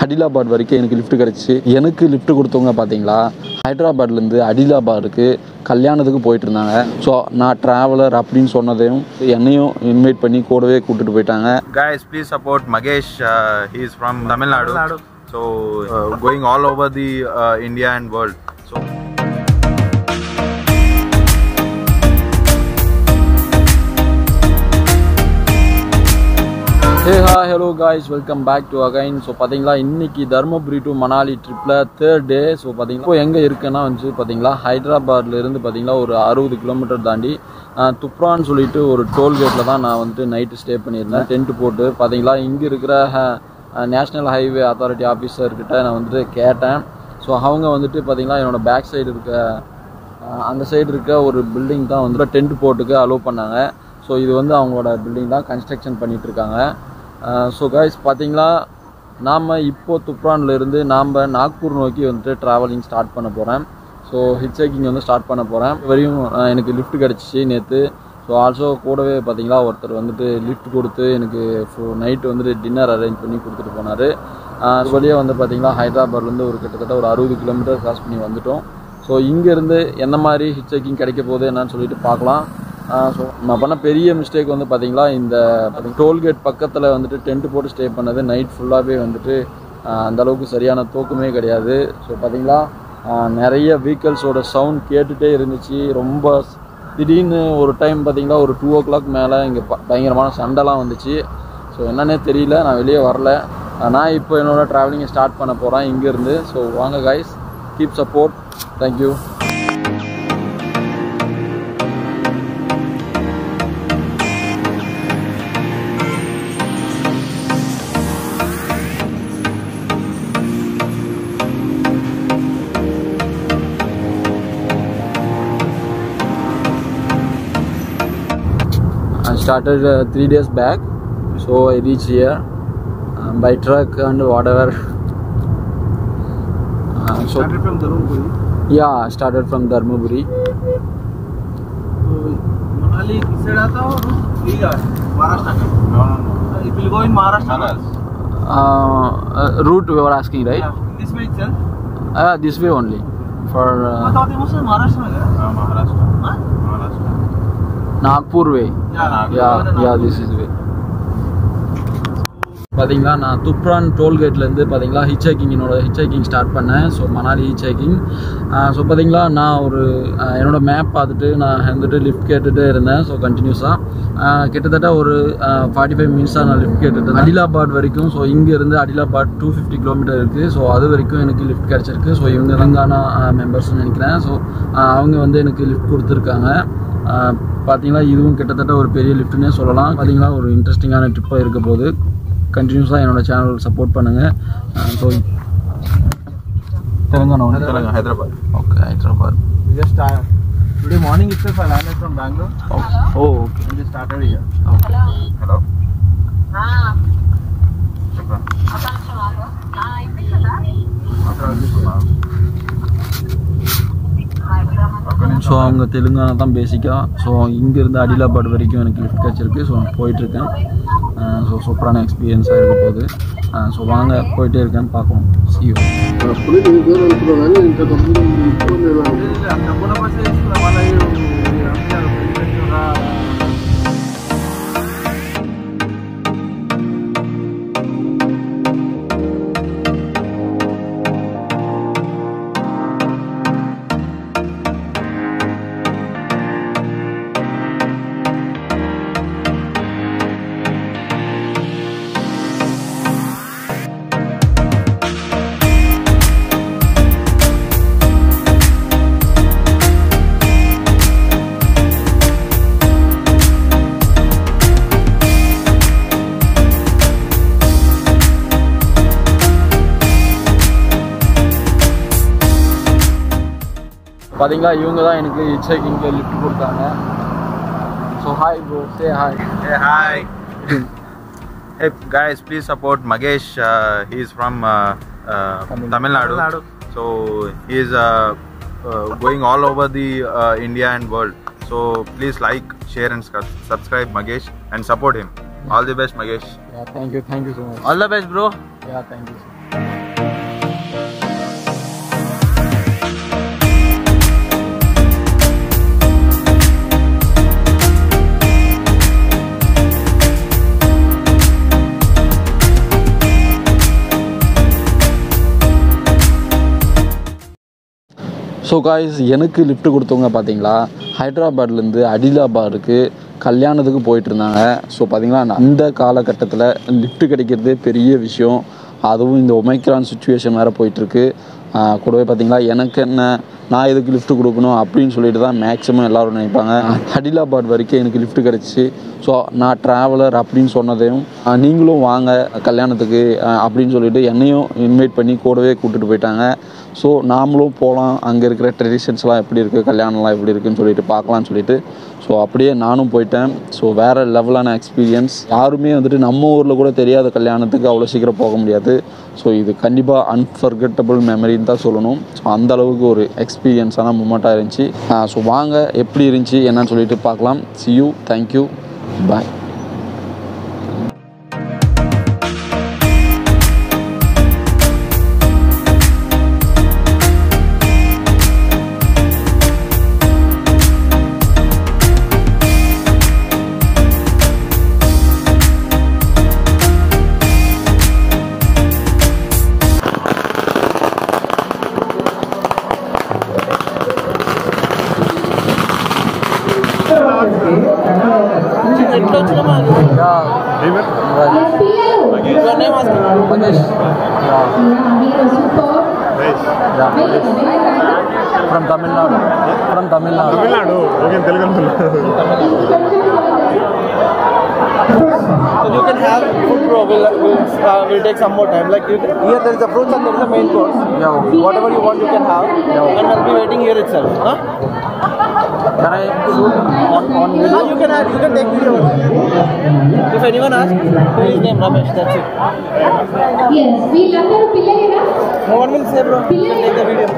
அடிலாபாத் வரைக்கும் எனக்கு லிஃப்ட் கிடச்சிச்சு எனக்கு லிஃப்ட் கொடுத்தவங்க பார்த்தீங்களா ஹைதராபாத்லேருந்து அடிலாபாத்துக்கு கல்யாணத்துக்கு போயிட்டு இருந்தாங்க ஸோ நான் ட்ராவலர் அப்படின்னு சொன்னதையும் என்னையும் இன்வைட் பண்ணி கூடவே கூட்டிட்டு போயிட்டாங்க guys please support magesh uh, he is from tamil nadu, so uh, going all over the uh, india and world so hey ha hello guys welcome back to again so பார்த்தீங்களா இன்னைக்கு Dharmapuri to Manali ட்ரிப்பில் third day so பார்த்தீங்களா இப்போ எங்கே இருக்குன்னா வந்து பார்த்தீங்களா ஹைதராபாத்ல இருந்து பார்த்தீங்களா ஒரு அறுபது கிலோமீட்டர் தாண்டி ஆஹ், துப்ரான்னு சொல்லிட்டு ஒரு டோல்கேட்டில் தான் நான் வந்துட்டு நைட்டு ஸ்டே பண்ணியிருந்தேன் டென்ட் போட்டு பார்த்தீங்களா இங்கே இருக்கிற நேஷ்னல் ஹைவே அத்தாரிட்டி ஆஃபீஸர்கிட்ட நான் வந்துட்டு கேட்டேன் ஸோ அவங்க வந்துட்டு பார்த்தீங்களா என்னோட பேக் சைடு இருக்க ஆஹ், அந்த சைடு இருக்க ஒரு பில்டிங் தான் வந்து டென்ட் போட்டுக்கு அலோவ் பண்ணாங்க ஸோ இது வந்து அவங்களோட பில்டிங் தான் கன்ஸ்ட்ரக்ஷன் பண்ணிட்டு இருக்காங்க ஸோ கைஸ் பார்த்தீங்களா நாம் இப்போ துப்ரான்ல இருந்து நாம் நாக்பூர் நோக்கி வந்துட்டு ட்ராவலிங் ஸ்டார்ட் பண்ண போகிறேன் ஸோ ஹிட்சைக்கிங் வந்து ஸ்டார்ட் பண்ண போகிறேன் வரையும் ஆஹ், எனக்கு லிஃப்ட் கிடச்சிச்சு நேற்று ஸோ ஆல்சோ கூடவே பார்த்தீங்களா ஒருத்தர் வந்துட்டு லிஃப்ட் கொடுத்து எனக்கு நைட்டு வந்துட்டு டின்னர் அரேஞ்ச் பண்ணி கொடுத்துட்டு போனார் அது வழியாக வந்து பார்த்தீங்களா ஹைதராபாத்லேருந்து ஒரு கிட்டத்தட்ட ஒரு அறுபது கிலோமீட்டர் கிராஸ் பண்ணி வந்துட்டோம் ஸோ இங்கேருந்து என்ன மாதிரி ஹிட் செக்கிங் கிடைக்க போகுது என்னன்னு சொல்லிட்டு பார்க்கலாம் ஸோ நான் பண்ண பெரிய மிஸ்டேக் வந்து பார்த்தீங்களா இந்த டோல்கேட் பக்கத்தில் வந்துட்டு டென்ட் போட்டு ஸ்டே பண்ணது நைட் ஃபுல்லாகவே வந்துட்டு ஆஹ், அந்த அளவுக்கு சரியான தூக்கமே கிடையாது ஸோ பார்த்தீங்களா ஆஹ், நிறைய வெஹிக்கல்ஸோட சவுண்ட் கேட்டுகிட்டே இருந்துச்சு ரொம்ப திடீர்னு ஒரு டைம் பார்த்தீங்களா ஒரு டூ ஓ கிளாக் மேலே இங்கே பயங்கரமான சண்டைலாம் வந்துச்சு ஸோ என்னன்னே தெரியல நான் வெளியே வரல ஆஹ், நான் இப்போ என்னோட ட்ராவலிங்கை ஸ்டார்ட் பண்ண போகிறேன் இங்கேருந்து ஸோ வாங்க guys keep support thank you I started uh, three days back, so I reached here um, by truck and whatever. Uh, so started from Dharmapuri. yeah, I started from Dharmaburi. तो मनाली किस side आता हो ठीक है महाराष्ट्र का no no no it will go in Maharashtra Manas. Uh, uh, route we were asking, right? Yeah, this way itself Uh, this way only. For I uh, thought it was in Maharashtra में गया Uh, maharashtra हाँ? maharashtra Nagpur way. Yeah, Yeah, yeah, this is way. பார்த்தீங்களா நான் துப்ரான் டோல்கேட்லேருந்து பார்த்தீங்களா hitchhiking என்னோட hitchhiking start பண்ணேன் so Manali hitchhiking so பார்த்தீங்களா நான் ஒரு ஆஹ், என்னோட மேப் பார்த்துட்டு நான் வந்துட்டு லிஃப்ட் கேட்டுகிட்டே இருந்தேன் ஸோ கண்டினியூஸாக கிட்டத்தட்ட ஒரு ஃபார்ட்டி ஃபைவ் மினிட்ஸாக நான் லிஃப்ட் கேட்டுட்டு அடிலாபாத் வரைக்கும் ஸோ இங்கேருந்து அடிலாபாத் டூ ஃபிஃப்டி கிலோமீட்டர் இருக்குது ஸோ அது வரைக்கும் எனக்கு லிஃப்ட் கிடச்சிருக்கு ஸோ இவங்க தெலுங்கானா மெம்பர்ஸ்னு நினைக்கிறேன் ஸோ அவங்க வந்து எனக்கு லிஃப்ட் கொடுத்துருக்காங்க ஆஹ், பார்த்தீங்களா இதுவும் கிட்டத்தட்ட ஒரு பெரிய லிஃப்ட்னே சொல்லலாம் பார்த்தீங்களா ஒரு இன்ட்ரெஸ்டிங்கான ட்ரிப்பாக இருக்க போது கண்டினியூஸாக என்னோட சேனல் சப்போர்ட் பண்ணுங்கள் so Telangana Telangana, hyderabad okay Hyderabad We just started. Today morning itself I landed from Bangalore oh okay and just started here. hello Ah, Shukran. akan selalu. Ah, ini sudah. So அவங்க தெலுங்கானா தான் பேசிக்காக so இங்கேருந்து அடிலாபாத் வரைக்கும் எனக்கு lift கிடச்சிருக்கு so நான் போயிட்டுருக்கேன் so சூப்பரான எக்ஸ்பீரியன்ஸாக இருக்க போகுது ஸோ வாங்க போயிட்டே இருக்கேன் பார்ப்போம் see you Ang nabuo naman sa isla, wala yung ang pinag na பார்த்தீங்களா இவங்க தான் எனக்கு ஹிச் ஹைக்கிங்கில் லிஃப்ட் கொடுத்தாங்க so hi bro say hi Hey, hi. hey, guys, please support Magesh. Uh, he is from uh, uh, Tamil- Tamil, Nadu. Tamil Nadu. So he is uh, uh, going all over the uh, India and world. So please like, share, and sc- subscribe Magesh and support him. All the best, Magesh. Yeah, thank you, thank you so much. All the best, bro. Yeah, thank you. So much. So guys எனக்கு lift கொடுத்தவங்க பார்த்தீங்களா ஹைதராபாத்லேருந்து அடிலாபாருக்கு கல்யாணத்துக்கு போயிட்டு இருந்தாங்க so பார்த்தீங்களா அந்த காலகட்டத்தில் lift கிடைக்கிறதே பெரிய விஷயம் அதுவும் இந்த ஒமைக்ரான் சுச்சுவேஷன் வேறு போயிட்டுருக்கு கூடவே பார்த்தீங்களா எனக்கு என்ன நான் எதுக்கு லிஃப்ட் கொடுக்கணும் அப்படின்னு சொல்லிட்டு தான் மேக்ஸிமம் எல்லோரும் நினைப்பாங்க அடிலாபாத் வரைக்கும் எனக்கு லிஃப்ட் கிடச்சிச்சு ஸோ நான் ட்ராவலர் அப்படின்னு சொன்னதையும் ஆஹ் நீங்களும் வாங்க கல்யாணத்துக்கு ஆஹ் அப்படின்னு சொல்லிட்டு என்னையும் இன்வைட் பண்ணி கூடவே கூப்பிட்டுட்டு போயிட்டாங்க ஸோ நாமளும் போகலாம் அங்கே இருக்கிற ட்ரெடிஷன்ஸ்லாம் எப்படி இருக்குது கல்யாணம்லாம் எப்படி இருக்குன்னு சொல்லிட்டு பார்க்கலாம்னு சொல்லிட்டு ஸோ அப்படியே நானும் போயிட்டேன் ஸோ வேறு லெவலான எக்ஸ்பீரியன்ஸ் யாருமே வந்துட்டு நம்ம ஊரில் கூட தெரியாத கல்யாணத்துக்கு அவ்வளோ சீக்கிரம் போக முடியாது ஸோ இது கண்டிப்பாக அன்ஃபர்கட்டபிள் மெமரின்னு தான் சொல்லணும் ஸோ அந்த அளவுக்கு ஒரு எக்ஸ்பீரியன்ஸான மூமெண்ட்டாக இருந்துச்சு ஸோ வாங்க எப்படி இருந்துச்சு என்னன்னு சொல்லிட்டு பார்க்கலாம் see you thank you bye from Tamil Nadu from Tamil Nadu Tamil Nadu okay Telugu So you can have food bro. We'll, we'll, uh, we'll take some more time. Like you can, here there is the fruits and there is the main course. Yeah. Whatever you want you can have. And I'll be waiting here itself. Huh? Can I shoot on, on Yeah, video? you can have, you can take video. If anyone asks, who is name Ramesh? That's it. Yes, వీళ్ళందరూ పిల్లలేనా No one will say bro. You can take the video.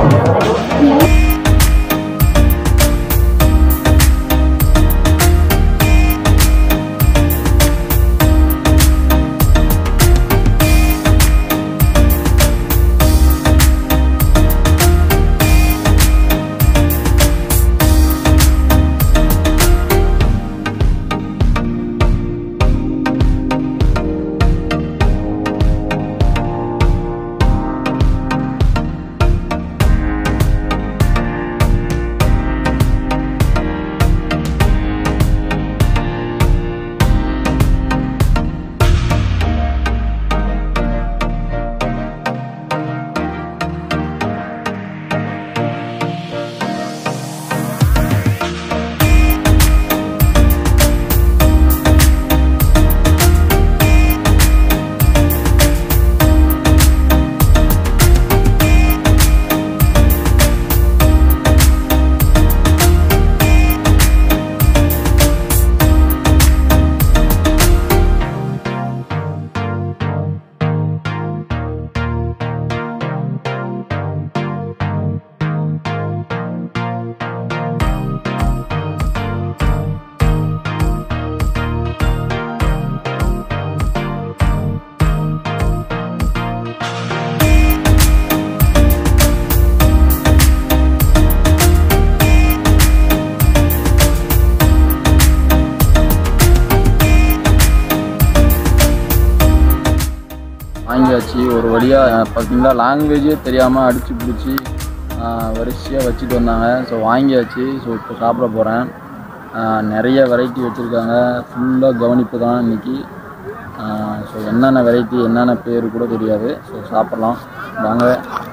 வாங்கியாச்சு ஒரு வழியாக பார்த்தீங்களா லாங்குவேஜே தெரியாமல் அடித்து பிடிச்சி வரிசையாக வச்சுட்டு வந்தாங்க ஸோ வாங்கியாச்சு ஸோ இப்போ சாப்பிட போகிறேன் நிறைய வெரைட்டி வச்சுருக்காங்க ஃபுல்லாக கவனிப்பு தான் இன்றைக்கி ஸோ என்னென்ன வெரைட்டி என்னென்ன பேர் கூட தெரியாது ஸோ சாப்பிட்லாம் வாங்க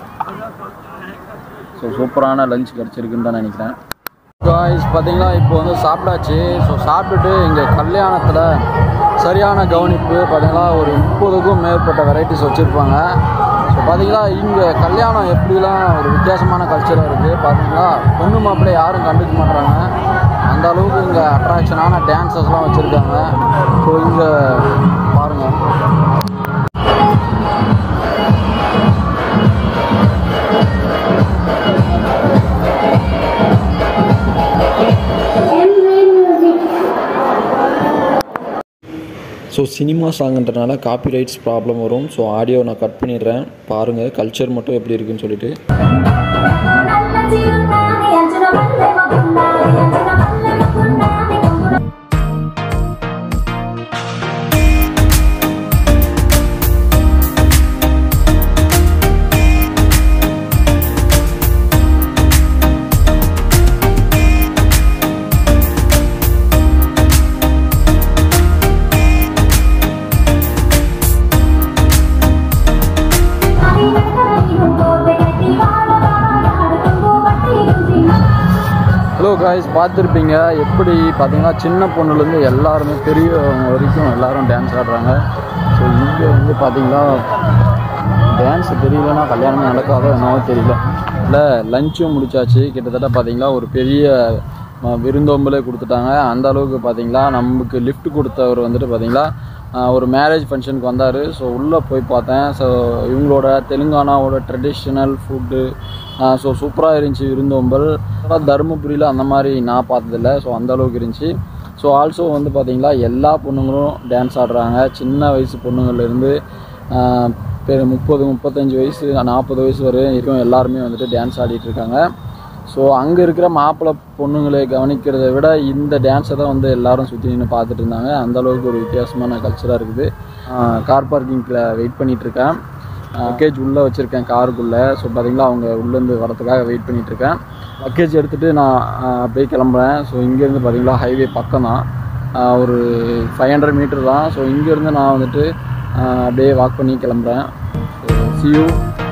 ஸோ சூப்பரான லஞ்ச் கிடச்சிருக்குன்னு தான் நினைக்கிறேன் காய்ஸ் பார்த்தீங்களா இப்போ வந்து சாப்பிட்டாச்சு ஸோ சாப்பிட்டுட்டு இங்கே கல்யாணத்தில் சரியான கவனிப்பு பார்த்தீங்களா ஒரு முப்பதுக்கும் மேற்பட்ட வெரைட்டிஸ் வச்சுருப்பாங்க ஸோ பார்த்தீங்களா இங்கே கல்யாணம் எப்படிலாம் ஒரு வித்தியாசமான கல்ச்சராக இருக்குது பார்த்தீங்களா பொண்ணு மாப்பிள்ளை யாரும் கண்டுக்க மாட்றாங்க அந்த அளவுக்கு இங்கே அட்ராக்ஷனான டான்சஸ்லாம் வச்சுருக்காங்க ஸோ இங்கே பாருங்கள் ஸோ சினிமா சாங்ன்றனால காப்பிரைட்ஸ் ப்ராப்ளம் வரும் ஸோ ஆடியோ நான் கட் பண்ணிடுறேன் பாருங்கள் கல்ச்சர் மட்டும் எப்படி இருக்குன்னு சொல்லிட்டு Thank காய்ஸ் பார்த்துருப்பீங்க எப்படி பார்த்தீங்கன்னா சின்ன பொண்ணுலேருந்து எல்லாருமே பெரியவங்க வரைக்கும் எல்லாரும் டான்ஸ் ஆடுறாங்க ஸோ இங்கே வந்து பார்த்தீங்கன்னா டான்ஸ் தெரியலனா கல்யாணமே நடக்காதோ என்னவோ தெரியல இல்லை லஞ்சும் முடிச்சாச்சு கிட்டத்தட்ட பார்த்தீங்களா ஒரு பெரிய அஹ், விருந்தோம்பலே கொடுத்துட்டாங்க அந்த அளவுக்கு பார்த்தீங்களா நமக்கு லிஃப்ட் கொடுத்தவர் வந்துட்டு பார்த்தீங்களா அஹ், ஒரு மேரேஜ் ஃபங்க்ஷனுக்கு வந்தார் ஸோ உள்ளே போய் பார்த்தேன் ஸோ இவங்களோட தெலுங்கானாவோட ட்ரெடிஷ்னல் ஃபுட்டு ஸோ சூப்பராக இருந்துச்சு விருந்தோம்பல் ஆனால் தருமபுரியில் அந்த மாதிரி நான் பார்த்ததில்ல ஸோ அந்த அளவுக்கு இருந்துச்சு ஸோ ஆல்சோ வந்து பார்த்தீங்களா எல்லா பொண்ணுங்களும் டான்ஸ் ஆடுறாங்க சின்ன வயசு பொண்ணுங்கள்லேருந்து பெரு முப்பது முப்பத்தஞ்சு வயசு நாற்பது வயசு வரை இருக்கும் எல்லாருமே வந்துட்டு டான்ஸ் ஆடிட்டு இருக்காங்க ஸோ அங்கே இருக்கிற மாப்பிள்ளை பொண்ணுங்களை கவனிக்கிறதை விட இந்த டான்ஸை தான் வந்து எல்லாரும் சுற்றி நின்று பார்த்துட்டு இருந்தாங்க அந்த அளவுக்கு ஒரு வித்தியாசமான கல்ச்சராக இருக்குது கார் பார்க்கிங்கில் வெயிட் பண்ணிட்டு இருக்கேன் லக்கேஜ் உள்ளே வச்சுருக்கேன் காருக்குள்ளே ஸோ பார்த்தீங்களா அவங்க உள்ளேருந்து வரதுக்காக வெயிட் பண்ணிட்டு இருக்கேன் லக்கேஜ் எடுத்துகிட்டு நான் ஆஹ், அப்படியே கிளம்புறேன் ஸோ இங்கேருந்து பார்த்தீங்களா ஹைவே பக்கம் தான் ஆஹ், ஒரு ஃபைவ் ஹண்ட்ரட் மீட்டர் தான் ஸோ இங்கேருந்து நான் வந்துட்டு ஆஹ், அப்படியே வாக் பண்ணி கிளம்புறேன் ஸோ சி யூ